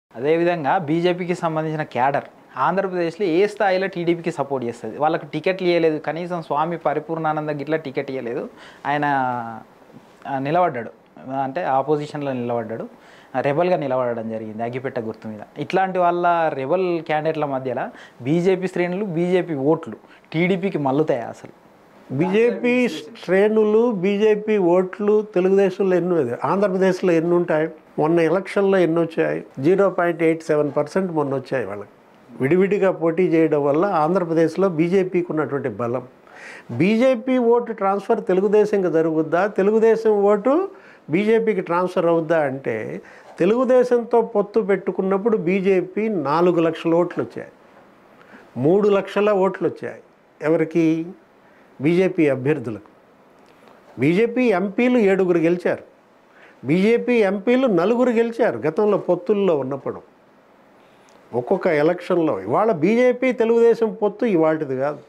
అదేవిధంగా బీజేపీకి సంబంధించిన క్యాడర్ ఆంధ్రప్రదేశ్లో ఏ స్థాయిలో టీడీపీకి సపోర్ట్ చేస్తుంది వాళ్ళకి టికెట్లు ఇవ్వలేదు కనీసం స్వామి పరిపూర్ణానంద గిట్ల టికెట్ ఇవ్వలేదు ఆయన ఆ, నిలబడ్డాడు అంటే ఆపోజిషన్లో నిలబడ్డాడు రెబల్గా నిలబడడం జరిగింది అగ్గిపెట్ట గుర్తు మీద ఇట్లాంటి వాళ్ళ రెబల్ క్యాండిడేట్ల మధ్యలో బీజేపీ శ్రేణులు బీజేపీ ఓట్లు టీడీపీకి మల్లుతాయి అసలు బీజేపీ శ్రేణులు బీజేపీ ఓట్లు తెలుగుదేశంలో ఎన్ని ఉంది? ఆంధ్రప్రదేశ్లో ఎన్ని ఉంటాయి మొన్న ఎలక్షన్లో ఎన్ని వచ్చాయి zero point eight seven percent మొన్న వచ్చాయి వాళ్ళకి విడివిడిగా పోటీ చేయడం వల్ల ఆంధ్రప్రదేశ్లో బీజేపీకి ఉన్నటువంటి బలం బీజేపీ ఓటు ట్రాన్స్ఫర్ తెలుగుదేశంకి జరుగుద్దా తెలుగుదేశం ఓటు బీజేపీకి ట్రాన్స్ఫర్ అవుద్దా అంటే తెలుగుదేశంతో పొత్తు పెట్టుకున్నప్పుడు బీజేపీ నాలుగు లక్షల ఓట్లు వచ్చాయి మూడు లక్షల ఓట్లు వచ్చాయి ఎవరికి బీజేపీ అభ్యర్థులకు బీజేపీ ఎంపీలు ఏడుగురు గెలిచారు బీజేపీ ఎంపీలు నలుగురు గెలిచారు గతంలో పొత్తుల్లో ఉన్నప్పుడు ఒక్కొక్క ఎలక్షన్లో ఇవాళ బీజేపీ తెలుగుదేశం పొత్తు ఇవాటిది కాదు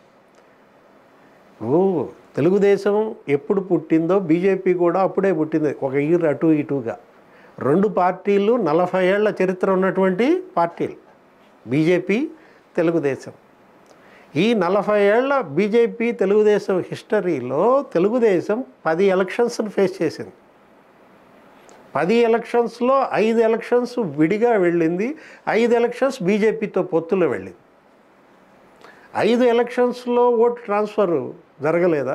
ఓ తెలుగుదేశం ఎప్పుడు పుట్టిందో బీజేపీ కూడా అప్పుడే పుట్టింది ఒక ఇయర్ అటు ఇటుగా రెండు పార్టీలు నలభై ఏళ్ల చరిత్ర ఉన్నటువంటి పార్టీలు బీజేపీ తెలుగుదేశం ఈ నలభై ఏళ్ల బీజేపీ తెలుగుదేశం హిస్టరీలో తెలుగుదేశం పది ఎలక్షన్స్ని ఫేస్ చేసింది పది ఎలక్షన్స్లో ఐదు ఎలక్షన్స్ విడిగా వెళ్ళింది ఐదు ఎలక్షన్స్ బీజేపీతో పొత్తులో వెళ్ళింది ఐదు ఎలక్షన్స్లో ఓటు ట్రాన్స్ఫర్ జరగలేదా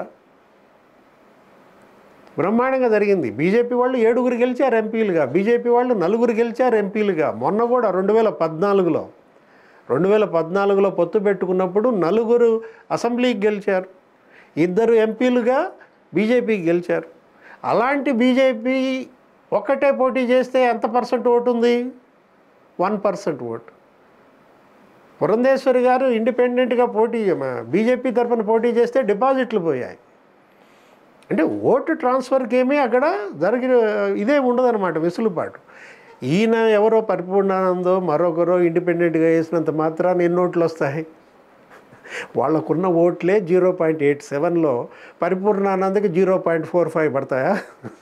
బ్రహ్మాండంగా జరిగింది బీజేపీ వాళ్ళు ఏడుగురు గెలిచారు ఎంపీలుగా బీజేపీ వాళ్ళు నలుగురు గెలిచారు ఎంపీలుగా మొన్న కూడా రెండు వేల పద్నాలుగులో రెండు వేల పద్నాలుగులో పొత్తు పెట్టుకున్నప్పుడు నలుగురు అసెంబ్లీకి గెలిచారు ఇద్దరు ఎంపీలుగా బీజేపీకి గెలిచారు అలాంటి బీజేపీ ఒక్కటే పోటీ చేస్తే ఎంత పర్సెంట్ ఓటు ఉంది వన్ పర్సెంట్ ఓటు పురంధేశ్వరి గారు ఇండిపెండెంట్గా పోటీ బీజేపీ తరఫున పోటీ చేస్తే డిపాజిట్లు పోయాయి అంటే ఓటు ట్రాన్స్ఫర్కి ఏమీ అక్కడ జరిగిన ఇదే ఉండదన్నమాట వెసులుబాటు ఈయన ఎవరో పరిపూర్ణానందో మరొకరో ఇండిపెండెంట్గా వేసినంత మాత్రాన ఎన్ని ఓట్లు వస్తాయి వాళ్ళకున్న ఓట్లే జీరో పాయింట్ ఎయిట్ సెవెన్లో పరిపూర్ణానందకి జీరో పాయింట్ ఫోర్ ఫైవ్ పడతాయా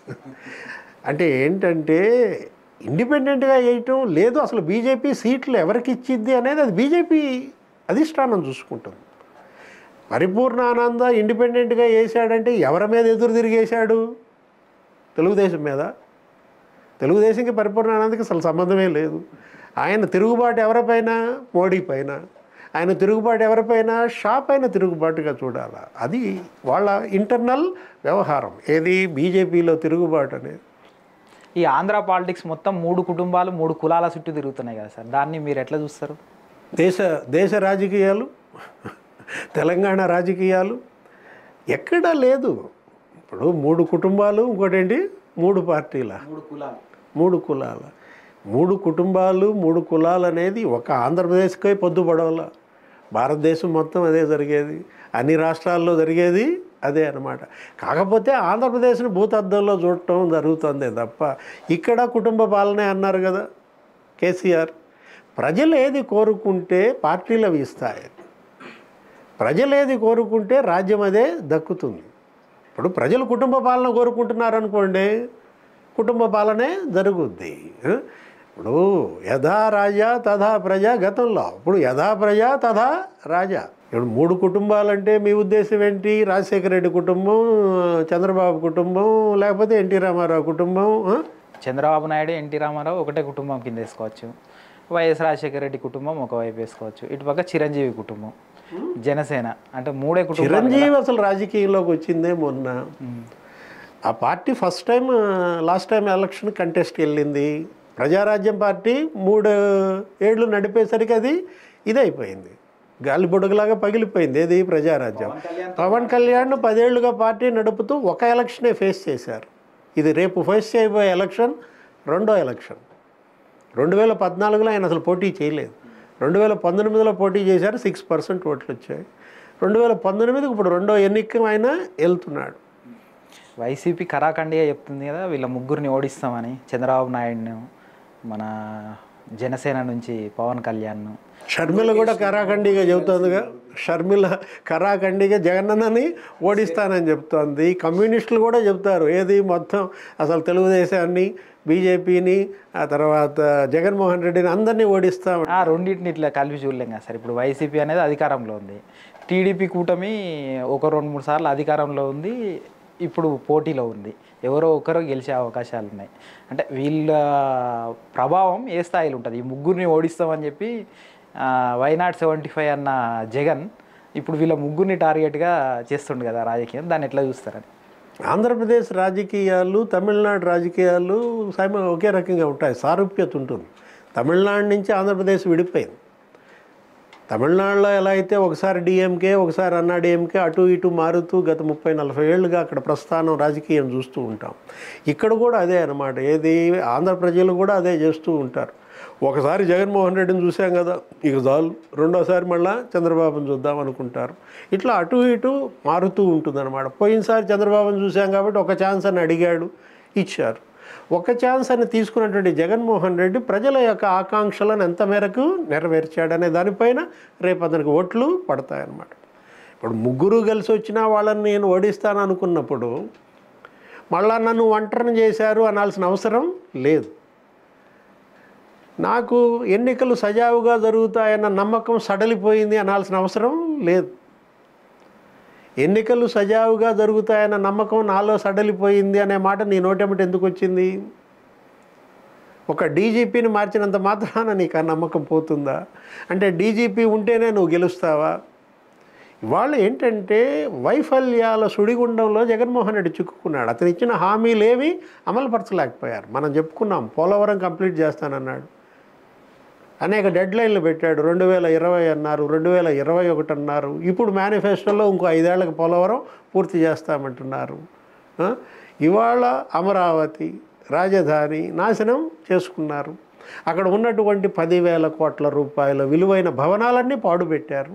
అంటే ఏంటంటే ఇండిపెండెంట్గా వేయటం లేదు అసలు బీజేపీ సీట్లు ఎవరికి ఇచ్చింది అనేది అది బీజేపీ అధిష్టానం చూసుకుంటుంది పరిపూర్ణానంద ఇండిపెండెంట్గా వేసాడంటే ఎవరి మీద ఎదురు తిరిగేశాడు తెలుగుదేశం మీద తెలుగుదేశంకి పరిపూర్ణానందకి అసలు సంబంధమే లేదు ఆయన తిరుగుబాటు ఎవరిపైన మోడీ పైన ఆయన తిరుగుబాటు ఎవరిపైన షా పైన తిరుగుబాటుగా చూడాలి అది వాళ్ళ ఇంటర్నల్ వ్యవహారం ఏది బీజేపీలో తిరుగుబాటు అనేది ఈ ఆంధ్ర పాలిటిక్స్ మొత్తం మూడు కుటుంబాలు మూడు కులాల చుట్టూ తిరుగుతున్నాయి కదా సార్ దాన్ని మీరు ఎట్లా చూస్తారు దేశ దేశ రాజకీయాలు తెలంగాణ రాజకీయాలు ఎక్కడా లేదు ఇప్పుడు మూడు కుటుంబాలు ఇంకోటేంటి మూడు పార్టీల మూడు కులాలు మూడు కులాల మూడు కుటుంబాలు మూడు కులాలు అనేది ఒక ఆంధ్రప్రదేశ్కే పొద్దుపడవల భారతదేశం మొత్తం అదే జరిగేది అన్ని రాష్ట్రాల్లో జరిగేది అదే అన్నమాట కాకపోతే ఆంధ్రప్రదేశ్ని భూతద్దంలో చూడటం జరుగుతుంది తప్ప ఇక్కడ కుటుంబ పాలనే అన్నారు కదా కేసీఆర్ ప్రజలు ఏది కోరుకుంటే పార్టీలు అవి ఇస్తాయి ప్రజలు ఏది కోరుకుంటే రాజ్యం అదే దక్కుతుంది ఇప్పుడు ప్రజలు కుటుంబ పాలన కోరుకుంటున్నారు అనుకోండి కుటుంబ పాలనే జరుగుద్ది ఆ? ఇప్పుడు యథా రాజా తథా ప్రజ గతంలో ఇప్పుడు యథా ప్రజ తథా రాజా ఇప్పుడు మూడు కుటుంబాలంటే మీ ఉద్దేశం ఏంటి రాజశేఖర రెడ్డి కుటుంబం చంద్రబాబు కుటుంబం లేకపోతే ఎన్టీ రామారావు కుటుంబం ఆ? చంద్రబాబు నాయుడు ఎన్టీ రామారావు ఒకటే కుటుంబం కింద వేసుకోవచ్చు వైఎస్ రాజశేఖర రెడ్డి కుటుంబం ఒకవైపు వేసుకోవచ్చు ఇటుపక్క చిరంజీవి కుటుంబం జనసేన అంటే మూడే కుటుంబాలు చిరంజీవి అసలు రాజకీయంలోకి వచ్చిందే మొన్న ఆ party first time last time election contest వెళ్ళింది ప్రజారాజ్యం పార్టీ మూడు ఏళ్ళు నడిపేసరికి అది ఇదైపోయింది గాలి బుడగలాగా పగిలిపోయింది ఏది ప్రజారాజ్యం పవన్ కళ్యాణ్ పదేళ్లుగా పార్టీ నడుపుతూ ఒక ఎలక్షనే ఫేస్ చేశారు ఇది రేపు ఫేస్ చేయబోయే ఎలక్షన్ రెండో ఎలక్షన్ రెండు వేల పద్నాలుగులో ఆయన అసలు పోటీ చేయలేదు రెండు వేల పంతొమ్మిదిలో పోటీ చేశారు సిక్స్ పర్సెంట్ ఓట్లు వచ్చాయి రెండు వేల పంతొమ్మిదికి ఇప్పుడు రెండో ఎన్నిక ఆయన వెళ్తున్నాడు వైసీపీ కరాఖండిగా చెప్తుంది కదా వీళ్ళ ముగ్గురిని ఓడిస్తామని చంద్రబాబు నాయుడును మన జనసేన నుంచి పవన్ కళ్యాణ్ను షర్మిల కూడా కరాఖండిగా చెబుతోందిగా షర్మిల కరాఖండిగా జగనన్నని ఓడిస్తానని చెప్తోంది కమ్యూనిస్టులు కూడా చెప్తారు ఏది మొత్తం అసలు తెలుగుదేశాన్ని బీజేపీని ఆ తర్వాత జగన్మోహన్ రెడ్డిని అందరినీ ఓడిస్తాం ఆ రెండింటిని ఇట్లా కలిపి చూడలేం కదా సార్ ఇప్పుడు వైసీపీ అనేది అధికారంలో ఉంది టీడీపీ కూటమి ఒక రెండు మూడు సార్లు అధికారంలో ఉంది ఇప్పుడు పోటీలో ఉంది ఎవరో ఒకరు గెలిచే అవకాశాలు ఉన్నాయి అంటే వీళ్ళ ప్రభావం ఏ స్థాయిలో ఉంటుంది ఈ ముగ్గురిని ఓడిస్తామని చెప్పి వైనాట్ సెవెంటీ ఫైవ్ అన్న జగన్ ఇప్పుడు వీళ్ళ ముగ్గురిని టార్గెట్గా చేస్తుండు కదా రాజకీయం దాన్ని ఎట్లా చూస్తారని ఆంధ్రప్రదేశ్ రాజకీయాలు తమిళనాడు రాజకీయాలు సైమ ఒకే రకంగా ఉంటాయి సారూప్యత ఉంటుంది తమిళనాడు నుంచి ఆంధ్రప్రదేశ్ విడిపోయింది తమిళనాడులో ఎలా అయితే ఒకసారి డిఎంకే ఒకసారి అన్నా డిఎంకే అటు ఇటు మారుతూ గత ముప్పై నలభై ఏళ్ళుగా అక్కడ ప్రస్థానం రాజకీయం చూస్తూ ఉంటాం ఇక్కడ కూడా అదే అన్నమాట ఏది ఆంధ్ర ప్రజలు కూడా అదే చేస్తూ ఉంటారు ఒకసారి జగన్మోహన్ రెడ్డిని చూసాం కదా ఇక చాలు రెండోసారి మళ్ళా చంద్రబాబుని చూద్దాం అనుకుంటారు ఇట్లా అటు ఇటు మారుతూ ఉంటుందన్నమాట పోయినసారి చంద్రబాబుని చూసాం కాబట్టి ఒక ఛాన్స్ అని అడిగాడు ఇచ్చారు ఒక ఛాన్స్ అని తీసుకున్నటువంటి జగన్మోహన్ రెడ్డి ప్రజల యొక్క ఆకాంక్షలను ఎంత మేరకు నెరవేర్చాడనే దానిపైన రేపు అతనికి ఓట్లు పడతాయన్నమాట ఇప్పుడు ముగ్గురు కలిసి వచ్చినా వాళ్ళని నేను ఓడిస్తాను అనుకున్నప్పుడు మళ్ళా నన్ను ఒంటరిని చేశారు అనాల్సిన అవసరం లేదు నాకు ఎన్నికలు సజావుగా జరుగుతాయన్న నమ్మకం సడలిపోయింది అనాల్సిన అవసరం లేదు ఎన్నికలు సజావుగా జరుగుతాయన్న నమ్మకం నాలో సడలిపోయింది అనే మాట నీ నోటెమట ఎందుకు వచ్చింది ఒక డీజీపీని మార్చినంత మాత్రాన నీకు ఆ నమ్మకం పోతుందా అంటే డీజీపీ ఉంటేనే నువ్వు గెలుస్తావా ఇవాళ ఏంటంటే వైఫల్యాల సుడిగుండంలో జగన్మోహన్ రెడ్డి చిక్కుకున్నాడు అతను ఇచ్చిన హామీలేవి అమలుపరచలేకపోయారు మనం చెప్పుకున్నాం పోలవరం కంప్లీట్ చేస్తానన్నాడు అనేక డెడ్ లైన్లు పెట్టాడు రెండు వేల ఇరవై అన్నారు రెండు వేల ఇరవై ఒకటి అన్నారు ఇప్పుడు మేనిఫెస్టోలో ఇంకో ఐదేళ్లకు పోలవరం పూర్తి చేస్తామంటున్నారు ఆ? ఇవాళ అమరావతి రాజధాని నాశనం చేసుకున్నారు అక్కడ ఉన్నటువంటి పదివేల కోట్ల రూపాయల విలువైన భవనాలన్నీ పాడుపెట్టారు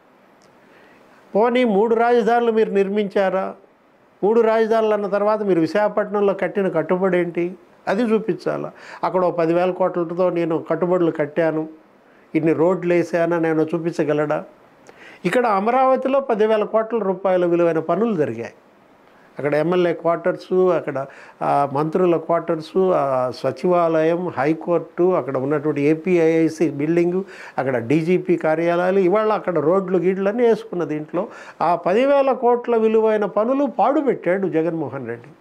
పోనీ మూడు రాజధానులు మీరు నిర్మించారా మూడు రాజధానులు అన్న తర్వాత మీరు విశాఖపట్నంలో కట్టిన కట్టుబడి ఏంటి అది చూపించాలా అక్కడ ఓ పదివేల కోట్లతో నేను కట్టుబడులు కట్టాను ఇన్ని రోడ్లు వేసానా నేను చూపించగలడా ఇక్కడ అమరావతిలో పదివేల కోట్ల రూపాయల విలువైన పనులు జరిగాయి అక్కడ ఎమ్మెల్యే క్వార్టర్సు అక్కడ ఆ, మంత్రుల క్వార్టర్సు ఆ, సచివాలయం హైకోర్టు అక్కడ ఉన్నటువంటి ఏపీఐఐసి బిల్డింగు అక్కడ డీజీపీ కార్యాలయాలు ఇవాళ అక్కడ రోడ్లు గీడ్లన్నీ వేసుకున్న దీంట్లో ఆ పదివేల కోట్ల విలువైన పనులు పాడుపెట్టాడు జగన్మోహన్ రెడ్డి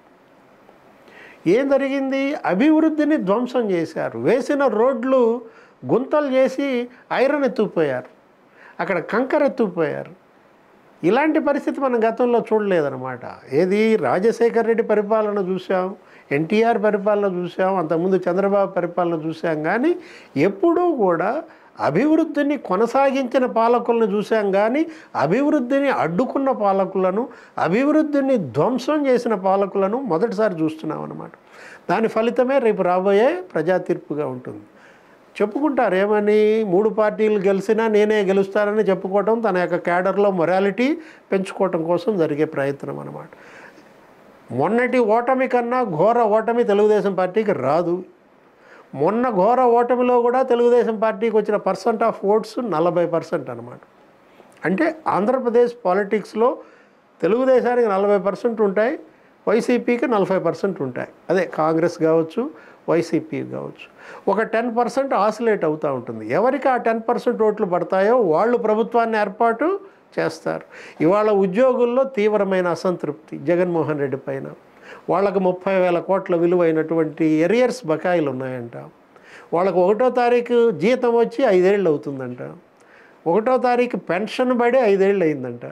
ఏం జరిగింది అభివృద్ధిని ధ్వంసం చేశారు వేసిన రోడ్లు గుంతలు చేసి ఐరన్ ఎత్తుకుపోయారు అక్కడ కంకర ఎత్తుకుపోయారు ఇలాంటి పరిస్థితి మనం గతంలో చూడలేదన్నమాట ఏది రాజశేఖర్ రెడ్డి పరిపాలన చూసాం ఎన్టీఆర్ పరిపాలన చూసాం అంతకుముందు చంద్రబాబు పరిపాలన చూసాం కానీ ఎప్పుడూ కూడా అభివృద్ధిని కొనసాగించిన పాలకులను చూసాం కానీ అభివృద్ధిని అడ్డుకున్న పాలకులను అభివృద్ధిని ధ్వంసం చేసిన పాలకులను మొదటిసారి చూస్తున్నాం అన్నమాట దాని ఫలితమే రేపు రాబోయే ప్రజా తీర్పుగా ఉంటుంది చెప్పుకుంటారు ఏమని మూడు పార్టీలు గెలిచినా నేనే గెలుస్తానని చెప్పుకోవటం తన యొక్క క్యాడర్లో మొరాలిటీ పెంచుకోవటం కోసం జరిగే ప్రయత్నం అన్నమాట మొన్నటి ఓటమి కన్నా ఘోర ఓటమి తెలుగుదేశం పార్టీకి రాదు మొన్న ఘోర ఓటమిలో కూడా తెలుగుదేశం పార్టీకి వచ్చిన పర్సెంట్ ఆఫ్ ఓట్స్ నలభై పర్సెంట్ అనమాట అంటే ఆంధ్రప్రదేశ్ పాలిటిక్స్లో తెలుగుదేశానికి నలభై పర్సెంట్ ఉంటాయి వైసీపీకి నలభై పర్సెంట్ ఉంటాయి అదే కాంగ్రెస్ కావచ్చు వైసీపీ కావచ్చు ఒక టెన్ పర్సెంట్ ఆసిలేట్ అవుతూ ఉంటుంది ఎవరికి ఆ టెన్ పర్సెంట్ ఓట్లు పడతాయో వాళ్ళు ప్రభుత్వాన్ని ఏర్పాటు చేస్తారు ఇవాళ ఉద్యోగుల్లో తీవ్రమైన అసంతృప్తి జగన్మోహన్ రెడ్డి పైన వాళ్ళకు ముప్పై వేల కోట్ల విలువైనటువంటి ఎరియర్స్ బకాయిలు ఉన్నాయంట వాళ్ళకు ఒకటో తారీఖు జీతం వచ్చి ఐదేళ్ళు అవుతుందంట ఒకటో తారీఖు పెన్షన్ పడి ఐదేళ్ళు అయిందంట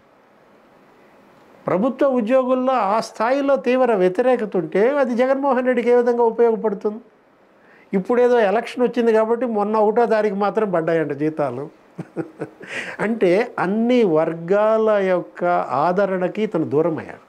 ప్రభుత్వ ఉద్యోగుల్లో ఆ స్థాయిలో తీవ్ర వ్యతిరేకత ఉంటే అది జగన్మోహన్ రెడ్డికి ఏ విధంగా ఉపయోగపడుతుంది ఇప్పుడేదో ఎలక్షన్ వచ్చింది కాబట్టి మొన్న ఒకటో తారీఖు మాత్రం పడ్డాయంట జీతాలు అంటే అన్ని వర్గాల యొక్క ఆదరణకి ఇతను దూరం అయ్యాడు